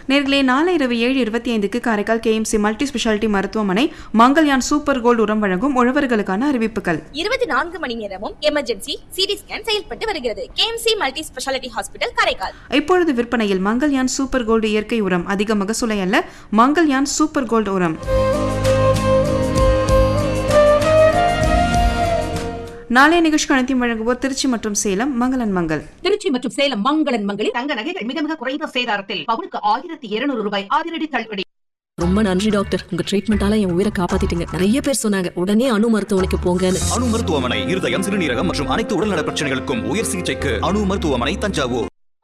நேர்களே நாளை இரவு ஏழு இருபத்தி ஐந்துக்கு காரைக்கால் கேஎம்சி மல்டி ஸ்பெஷாலிட்டி மருத்துவமனை மங்கள்யான் சூப்பர் கோல்டு உரம் வழங்கும் உழவர்களுக்கான அறிவிப்புகள் இருபத்தி நான்கு மணி நேரமும் எமர்ஜென்சி சிடி ஸ்கேன் செயல்பட்டு வருகிறது KMC multi speciality hospital Karaikal இப்பொழுது விற்பனையில் மங்கள்யான் சூப்பர் கோல்டு இயற்கை உரம் அதிக மகசூலை அல்ல மங்கள்யான் சூப்பர் கோல்டு உரம் நாளைய நிகழ்ச்சி அனைத்தையும் வழங்குவோர் திருச்சி மற்றும் சேலம் மங்களன் மங்கள் திருச்சி மற்றும் சேலம் மங்களன் மங்களில் தங்க நகைகள் மிக மிக குறைந்த சேதாரத்தில் பவுனுக்கு ஆயிரத்தி இருநூறு ரூபாய் அதிரடி தள்ளுபடி ரொம்ப நன்றி டாக்டர் உங்க ட்ரீட்மெண்டால என் உயிரை காப்பாத்திட்டீங்க நிறைய பேர் சொன்னாங்க உடனே அணு மருத்துவமனைக்கு போங்கன்னு அணு மருத்துவமனை இருதயம் சிறுநீரகம் மற்றும் அனைத்து உடல்நல பிரச்சனைகளுக்கும் உயர் சிகிச்சைக்கு அணு மருத்துவமனை தஞ்சாவூர்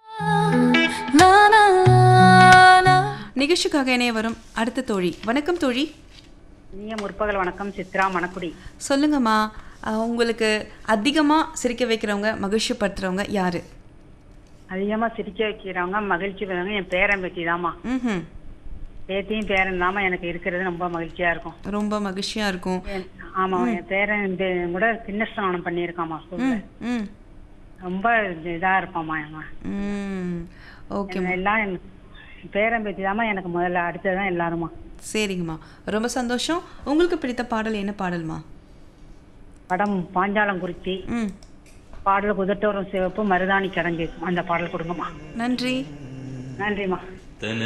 நிகழ்ச்சிக்காக இணைய வரும் அடுத்த தோழி வணக்கம் தோழி இனிய முற்பகல் வணக்கம் சித்ரா மணக்குடி சொல்லுங்கம்மா அஹ், உங்களுக்கு அதிகமாக சிரிக்க வைக்கிறவங்க மகிழ்ச்சிப்படுத்துறவங்க யாரு அதிகமா சிரிக்க வைக்கிறவங்க மகிழ்ச்சி பெறவங்க என் பேரன் பேத்தி தாமா ம் பேத்தியும் பேரன் தாமா எனக்கு இருக்கிறது ரொம்ப மகிழ்ச்சியா இருக்கும் ரொம்ப மகிழ்ச்சியாக இருக்கும் என்- ஆமா என் பேரன் இந்த கூட சின்ன ஸ்நானம் பண்ணியிருக்காமா ஸ்கூல்ல ம் ம் ரொம்ப இதா இருப்பாமா அவன் ம் ஓகே என்ன எல்லாம் என் பேரன் பேத்தி தாமா எனக்கு முதல்ல அடுத்ததுதான் எல்லாருமா சரிங்கம்மா ரொம்ப சந்தோஷம் உங்களுக்கு பிடித்த பாடல் என்ன பாடல்மா படம் பாஞ்சாலம் குறிச்சி ம் பாடல் குதட்டோரம் சிவப்பு மருதாணி கிடங்கு அந்த பாடல் கொடுங்கம்மா நன்றி நன்றிம்மா